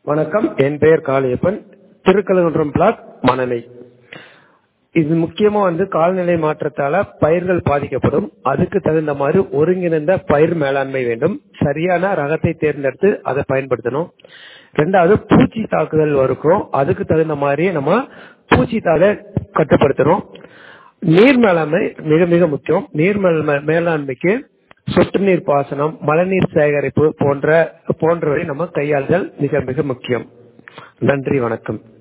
வணக்கம் என் பெயர் காளியப்பன் திருக்கழுகுன்றம் பிளாக் மணலை இது முக்கியமா வந்து காலநிலை மாற்றத்தால பயிர்கள் பாதிக்கப்படும் அதுக்கு தகுந்த மாதிரி ஒருங்கிணைந்த பயிர் மேலாண்மை வேண்டும் சரியான ரகத்தை தேர்ந்தெடுத்து அதை பயன்படுத்தணும் ரெண்டாவது பூச்சி தாக்குதல் இருக்கும் அதுக்கு தகுந்த மாதிரி நம்ம பூச்சி தாளை கட்டுப்படுத்தணும் நீர் மேலாண்மை மிக மிக முக்கியம் நீர் மேலாண்மை- மேலாண்மைக்கு சொட்டு நீர் பாசனம் மழைநீர் சேகரிப்பு போன்ற போன்றவை நம்ம கையாளுதல் மிக மிக முக்கியம் நன்றி வணக்கம்